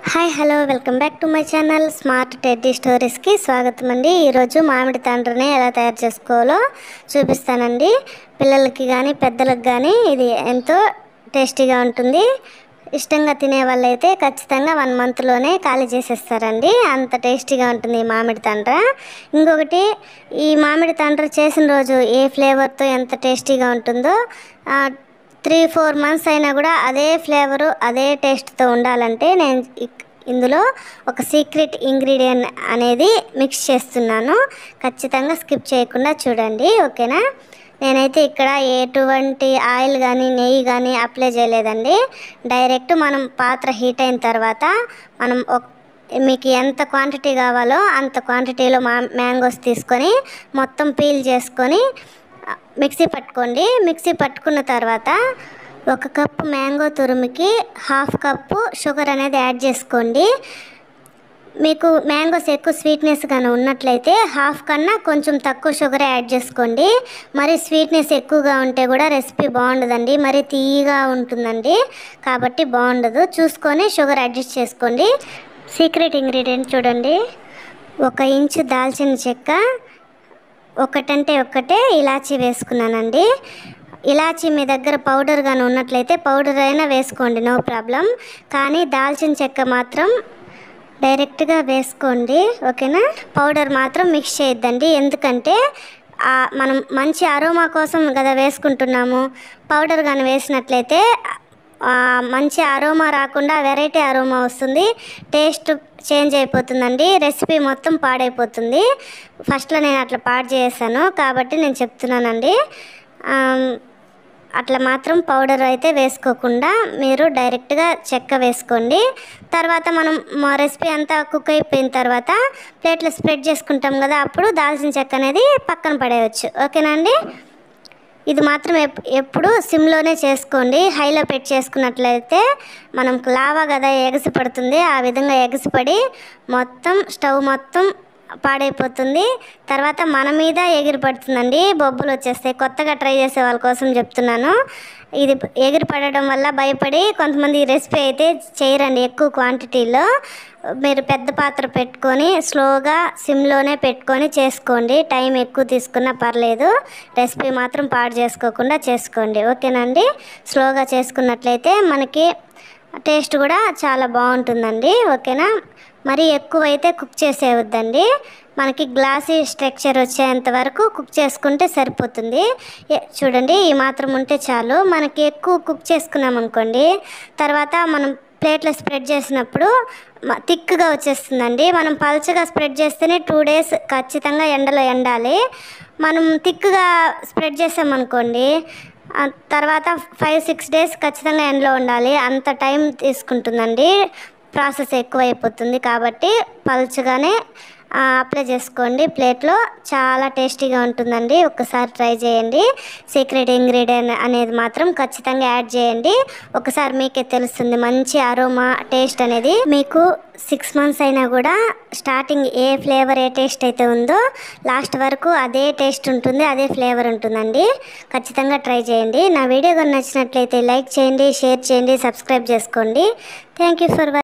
hi hello welcome back to my channel smart teddy స్టోరీస్కి స్వాగతం అండి ఈరోజు మామిడి తండ్రిని ఎలా తయారు చేసుకోవాలో చూపిస్తానండి పిల్లలకి కానీ పెద్దలకు కానీ ఇది ఎంతో టేస్టీగా ఉంటుంది ఇష్టంగా తినే వాళ్ళైతే ఖచ్చితంగా వన్ మంత్లోనే ఖాళీ చేసేస్తారండి అంత టేస్టీగా ఉంటుంది ఈ మామిడి తండ్ర ఇంకొకటి ఈ మామిడి తండ్ర చేసిన రోజు ఏ ఫ్లేవర్తో ఎంత టేస్టీగా ఉంటుందో ఆ, త్రీ ఫోర్ మంత్స్ అయినా కూడా అదే ఫ్లేవరు అదే టేస్ట్తో ఉండాలంటే నేను ఇక్- ఇందులో ఒక సీక్రెట్ ఇంగ్రీడియంట్ అనేది మిక్స్ చేస్తున్నాను ఖచ్చితంగా స్కిప్ చేయకుండా చూడండి ఓకేనా నేనైతే ఇక్కడ ఎటువంటి ఆయిల్ కానీ నెయ్యి కానీ అప్లై చేయలేదండి డైరెక్ట్ మనం పాత్ర హీట్ అయిన తర్వాత మనం ఒక మీకు ఎంత క్వాంటిటీ కావాలో అంత క్వాంటిటీలో మా మ్యాంగోస్ తీసుకొని మొత్తం పీల్ చేసుకొని మిక్సీ పట్టుకోండి మిక్సీ పట్టుకున్న తర్వాత ఒక కప్పు మ్యాంగో తురుముకి హాఫ్ కప్పు షుగర్ అనేది యాడ్ చేసుకోండి మీకు మ్యాంగోస్ ఎక్కువ స్వీట్నెస్ కానీ ఉన్నట్లయితే హాఫ్ కన్నా కొంచెం తక్కువ షుగర్ యాడ్ చేసుకోండి మరి స్వీట్నెస్ ఎక్కువగా ఉంటే కూడా రెసిపీ బాగుండదండి మరి తీయగా ఉంటుందండి కాబట్టి బాగుండదు చూసుకొని షుగర్ అడ్జస్ట్ చేసుకోండి సీక్రెట్ ఇంగ్రీడియంట్ చూడండి ఒక ఇంచు దాల్చిన చెక్క ఒకటంటే ఒక్కటే ఇలాచీ వేసుకున్నానండి ఇలాచీ మీ దగ్గర పౌడర్ కానీ ఉన్నట్లయితే పౌడర్ అయినా వేసుకోండి నో ప్రాబ్లం కానీ దాల్చిన చెక్క మాత్రం డైరెక్ట్గా వేసుకోండి ఓకేనా పౌడర్ మాత్రం మిక్స్ చేయొద్దండి ఎందుకంటే ఆ, మనం మంచి అరోమా కోసం కదా వేసుకుంటున్నాము పౌడర్ కానీ వేసినట్లయితే ఆ, మంచి అరోమా రాకుండా వెరైటీ అరోమా వస్తుంది టేస్ట్ చేంజ్ అయిపోతుందండి రెసిపీ మొత్తం పాడైపోతుంది ఫస్ట్లో నేను అట్లా పాడు చేశాను కాబట్టి నేను చెప్తున్నానండి ఆమ్, అట్లా మాత్రం పౌడర్ అయితే వేసుకోకుండా మీరు డైరెక్ట్గా చెక్క వేసుకోండి తర్వాత మనం మా రెసిపీ అంతా కుక్ అయిపోయిన తర్వాత ప్లేట్లో స్ప్రెడ్ చేసుకుంటాం కదా అప్పుడు దాల్చిన చెక్క అనేది పక్కన పడేయచ్చు ఓకేనా అండి ఇది మాత్రం ఎప్ ఎప్పుడు సిమ్లోనే చేసుకోండి హైలో పెట్టి చేసుకున్నట్లయితే మనం లావా కదా ఎగసి పడుతుంది ఆ విధంగా ఎగసిపడి మొత్తం స్టవ్ మొత్తం పాడైపోతుంది తర్వాత మన మీద ఎగిరి పడుతుందండి బొబ్బులు వచ్చేస్తాయి కొత్తగా ట్రై చేసే వాళ్ళ కోసం చెప్తున్నాను ఇది ఎగిరి పడడం వల్ల భయపడి కొంతమంది ఈ రెసిపీ అయితే చేయరండి ఎక్కువ క్వాంటిటీలో మీరు పెద్ద పాత్ర పెట్టుకొని స్లోగా సిమ్లోనే పెట్టుకొని చేసుకోండి టైం ఎక్కువ తీసుకున్నా పర్లేదు రెసిపీ మాత్రం పాడు చేసుకోకుండా చేసుకోండి ఓకేనండి స్లోగా చేసుకున్నట్లయితే మనకి టేస్ట్ కూడా చాలా బాగుంటుందండి ఓకేనా మరి ఎక్కువైతే కుక్ చేసేవద్దండి మనకి గ్లాసీ స్ట్రక్చర్ వచ్చేంత వరకు కుక్ చేసుకుంటే సరిపోతుంది ఏ- చూడండి ఈ మాత్రం ఉంటే చాలు మనకి ఎక్కువ కుక్ చేసుకున్నాం అనుకోండి తర్వాత మనం ప్లేట్లో స్ప్రెడ్ చేసినప్పుడు మ- థిక్గా వచ్చేస్తుందండి మనం పల్చగా స్ప్రెడ్ చేస్తేనే టూ డేస్ ఖచ్చితంగా ఎండలో ఎండాలి మనం థిక్గా స్ప్రెడ్ చేసామనుకోండి ఆ తర్వాత ఫైవ్ సిక్స్ డేస్ ఖచ్చితంగా ఎండలో ఉండాలి అంత టైం తీసుకుంటుందండి ప్రాసెస్ ఎక్కువ అయిపోతుంది కాబట్టి పలుచగానే ఆ, అప్లై చేసుకోండి ప్లేట్లో చాలా టేస్టీగా ఉంటుందండి ఒక్కసారి ట్రై చేయండి సీక్రెట్ ఇంగ్రీడియంట్ అనేది మాత్రం ఖచ్చితంగా యాడ్ చేయండి ఒకసారి మీకే తెలుస్తుంది మంచి అరోమా టేస్ట్ అనేది మీకు సిక్స్ మంత్స్ అయినా కూడా స్టార్టింగ్ ఏ ఫ్లేవర్ ఏ టేస్ట్ అయితే ఉందో లాస్ట్ వరకు అదే టేస్ట్ ఉంటుంది అదే ఫ్లేవర్ ఉంటుందండి ఖచ్చితంగా ట్రై చేయండి నా వీడియో కానీ నచ్చినట్లయితే లైక్ చేయండి షేర్ చేయండి సబ్స్క్రైబ్ చేసుకోండి థ్యాంక్ యూ ఫర్